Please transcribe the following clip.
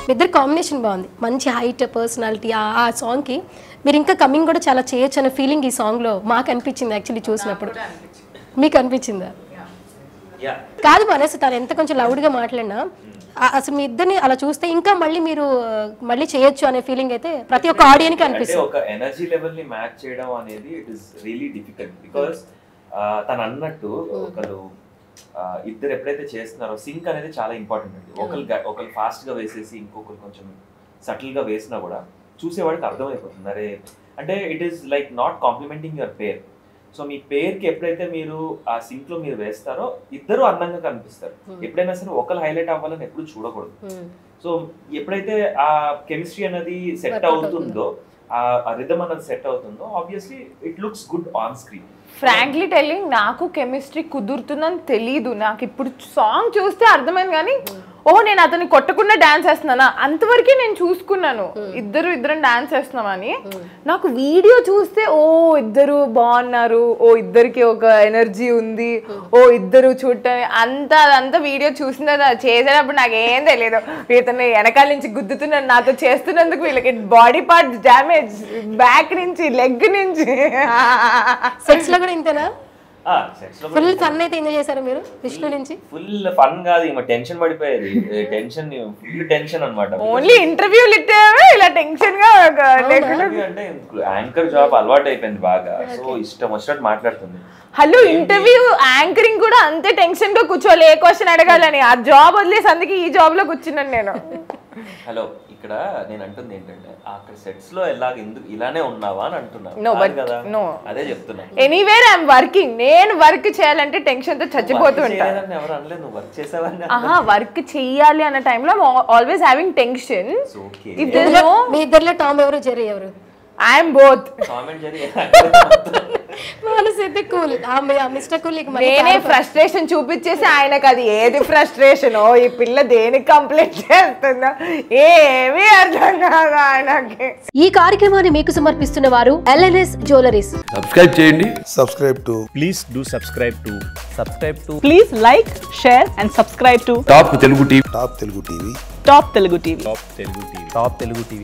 మీ ఇద్దరు కాంబినేషన్ బాగుంది మంచి హైట్ పర్సనాలిటీ ఆ సాంగ్కి మీరు ఇంకా కమింగ్ కూడా చాలా చేయొచ్చు అనే ఫీలింగ్ ఈ సాంగ్లో మాకు అనిపించింది యాక్చువల్లీ చూసినప్పుడు మీకు అనిపించిందా యా కాదు మనసు తను ఎంత కొంచెం లౌడ్గా మాట్లాడినా ఆ- అసలు మీ ఇద్దరిని అలా చూస్తే ఇంకా మళ్ళీ మీరు ఆ, మళ్ళీ చేయొచ్చు అనే ఫీలింగ్ అయితే ప్రతి ఒక్క ఆడియన్కి అంటే అనిపిస్తుంది ఒక ఎనర్జీ లెవెల్ ని మ్యాచ్ చేయడం అనేది it is really difficult because తను అన్నట్టు ఒకరు ఆ, ఇద్దరు ఎప్పుడైతే చేస్తున్నారో సింక్ అనేది చాలా ఇంపార్టెంట్ అండి ఒకరు గ- ఒకరు ఫాస్ట్ గా వేసేసి ఇంకొకరు కొంచెం సటిల్ గా వేసినా కూడా చూసేవాడికి అర్థమైపోతుంది అరే అంటే it is like not complimenting your pair so మీ పేరుకి ఎప్పుడైతే మీరు ఆ సింక్ లో మీరు వేస్తారో ఇద్దరు అందంగా కనిపిస్తారు ఎప్పుడైనా సరే ఒకరు హైలైట్ అవ్వాలని ఎప్పుడు చూడకూడదు సో ఎప్పుడైతే ఆ కెమిస్ట్రీ అనేది సెట్ Workout అవుతుందో ఆ రిథమ్ అనేది సెట్ అవుతుందో obviously it looks good on screen frankly telling నాకు కెమిస్ట్రీ కుదురుతుందని తెలీదు నాకు ఇప్పుడు సాంగ్ చూస్తే అర్థమైంది కానీ ఓ నేను అతన్ని కొట్టకుండా డాన్స్ వేస్తున్నానా అంతవరకే నేను చూసుకున్నాను ఇద్దరు ఇద్దరం డాన్స్ వేస్తున్నామని నాకు వీడియో చూస్తే ఓ ఇద్దరు బాగున్నారు ఓ ఇద్దరికి ఒక ఎనర్జీ ఉంది ఓ ఇద్దరు చూడటం అంత అదంతా వీడియో చూసిన తర్వాత చేసేటప్పుడు నాకు ఏం తెలియదు ఇతను వెనకాల నుంచి గుద్దుతున్నాను నాతో చేస్తున్నందుకు వీళ్ళకి బాడీ పార్ట్స్ డ్యామేజ్ బ్యాక్ నుంచి లెగ్ నుంచి సెట్స్ లో కూడా ఇంతేనా సెక్స్ లో ఫుల్ ఫన్ అయితే ఎంజాయ్ చేశారు మీరు విష్ణు నుంచి ఫుల్ ఫన్ కాదు ఈమె టెన్షన్ పడిపోయేది టెన్షన్ ఫుల్ టెన్షన్ అనమాట ఓన్లీ ఇంటర్వ్యూలు ఇట్టేవే ఇలా టెన్షన్ గా ఒక లేకుండా అంటే యాంకర్ జాబ్ అలవాటు అయిపోయింది బాగా సో ఇష్టం వచ్చినట్టు మాట్లాడుతుంది హలో ఇంటర్వ్యూ యాంకరింగ్ కూడా అంతే టెన్షన్ గా కూర్చోవాలి ఏ క్వశ్చన్ అడగాలని ఆ జాబ్ వదిలేసి అందుకే ఈ జాబ్ లో కూర్చున్నాను నేను హలో ఇక్కడ నేను అంటుంది ఏంటంటే అక్కడ సెట్స్ లో ఎలాగ ఎందుకు ఇలానే ఉన్నావా అని అంటున్నా No, కాదు but- కదా no. అదే చెప్తున్నా ఎనీవేర్ ఐఎమ్ వర్కింగ్ నేను వర్క్ చేయాలంటే టెన్షన్ తో చచ్చిపోతూ Work ఉంటా చేయలేదని ఎవరు అనలేదు నువ్వు వర్క్ చేసావని ఆహా వర్క్ చెయ్యాలి అన్న టైంలో always having tension okay if this ఇందులో మీ ఇద్దరిలో టామ్ ఎవరు జెర్రీ ఎవరు ఐఎమ్ బోత్ కామెంట్ జరిగి మనసు అయితే కూల్ మిస్టర్ కూల్ నేనే ఫ్రస్ట్రేషన్ చూపించేసి ఆయనకు అది ఏది ఫ్రస్ట్రేషన్ ఈ పిల్ల దేనికి కంప్లైంట్ చేస్తుందో ఏమీ అర్థం కాదు ఆయనకి ఈ కార్యక్రమాన్ని మీకు సమర్పిస్తున్న వారు ఎల్ఎన్ఎస్ జ్యువెలరీస్ సబ్స్క్రైబ్ చేయండి subscribe to please do subscribe to subscribe to Please like, share, and subscribe to top Telugu TV Top Telugu TV. Top Telugu TV. top telugu tv top telugu tv